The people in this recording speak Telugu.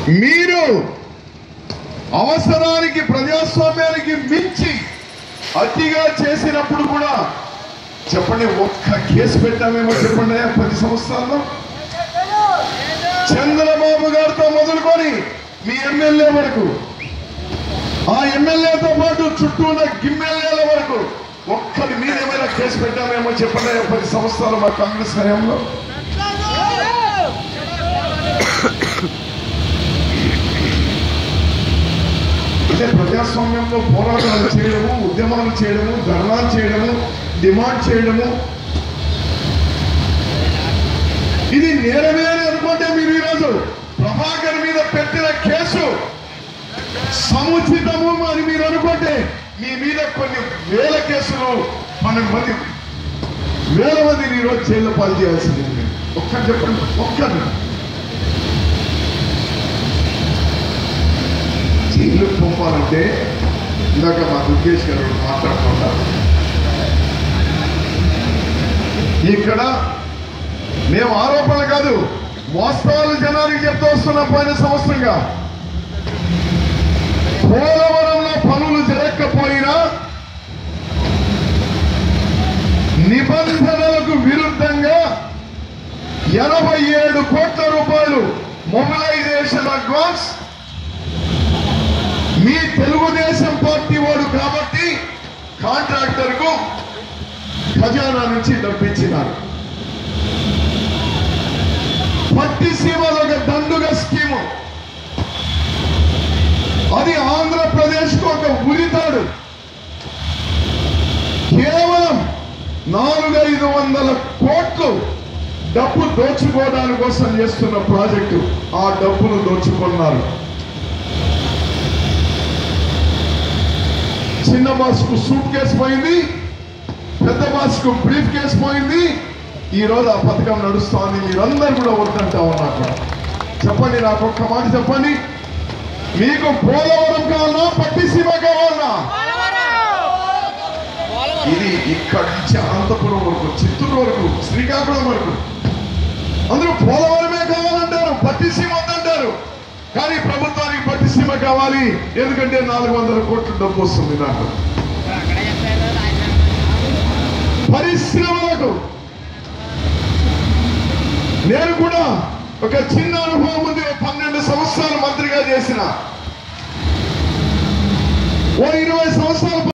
మీరు అవసరానికి ప్రజాస్వామ్యానికి మించి అతిగా చేసినప్పుడు కూడా చెప్పండి ఒక్క కేసు పెట్టామేమో చెప్పండి అయ్యా పది సంవత్సరాల్లో చంద్రబాబు గారితో మొదలుకొని మీ ఎమ్మెల్యే వరకు ఆ ఎమ్మెల్యేతో పాటు చుట్టూ ఉన్న గిమ్మెల్యేల వరకు ఒక్కరి మీద ఏమైనా కేసు పెట్టామేమో చెప్పండి అయ్యా పది సంవత్సరాలు మా కాంగ్రెస్ హయాంలో అంటే ప్రజాస్వామ్యంలో పోరాటాలు చేయడము ఉద్యమాలు చేయడము ధర్నాలు చేయడము డిమాండ్ చేయడము ఇది నేరమే అని అనుకుంటే మీరు ఈరోజు ప్రభాకర్ మీద పెట్టిన కేసు సముచితము అని మీరు అనుకుంటే మీ మీద కొన్ని వేల కేసులు పన్నెండు మంది వేల మందిని ఈరోజు జైల్లో పాలు చేయాల్సింది మీరు. ఒక్కటి చెప్పండి ఒక్కటి జైలు పంపాలంటే ఇందాక మా దుర్గేష్ గారు మాట్లాడుతున్నారు ఇక్కడ మేము ఆరోపణలు కాదు వాస్తవాలు జనానికి చెప్తూ వస్తున్నాం పోయిన సంవత్సరంగా పోలవరంలో పనులు జరగకపోయినా నిబంధనలకు విరుద్ధంగా ఎనభై ఏడు కోట్ల రూపాయలు మొబిలైజేషన్ అడ్వాన్స్ మీ తెలుగుదేశం పార్టీ వాడు కాబట్టి కాంట్రాక్టర్ కు ఖజానా నుంచి డబ్బిచ్చినారు పట్టిసీమలో ఒక దండుగ స్కీము అది ఆంధ్రప్రదేశ్ కు ఒక ఉరితాడు కేవలం నాలుగైదు వందల కోట్లు డబ్బు దోచుకోవడానికి కోసం చేస్తున్న ప్రాజెక్టు ఆ డబ్బును దోచుకున్నారు చిన్న బాస్కు సూట్ కేసు పోయింది పెద్ద బాస్కు బ్రీఫ్ కేసు పోయింది ఈ రోజు ఆ పథకం నడుస్తోంది మీరందరూ కూడా వద్దంటా ఉన్నారు చెప్పండి నాకు ఒక్క మాట చెప్పండి మీకు పోలవరం కావాలన్నా పట్టిసీమ కావాలన్నా ఇది ఇక్కడి నుంచి అనంతపురం వరకు చిత్తూరు వరకు శ్రీకాకుళం వరకు అందరూ పోలవరమే కావాలంటారు పట్టిసీమ వద్దంటారు కానీ ప్రభుత్వానికి పట్టిసీమ కావాలి ఎందుకంటే నాలుగు వందల కోట్ల డబ్బు వస్తుంది నాకు పరిశ్రమలకు నేను కూడా ఒక చిన్న అనుభవం ఉంది ఓ పన్నెండు సంవత్సరాలు మంత్రిగా చేసిన ఓ ఇరవై సంవత్సరాలు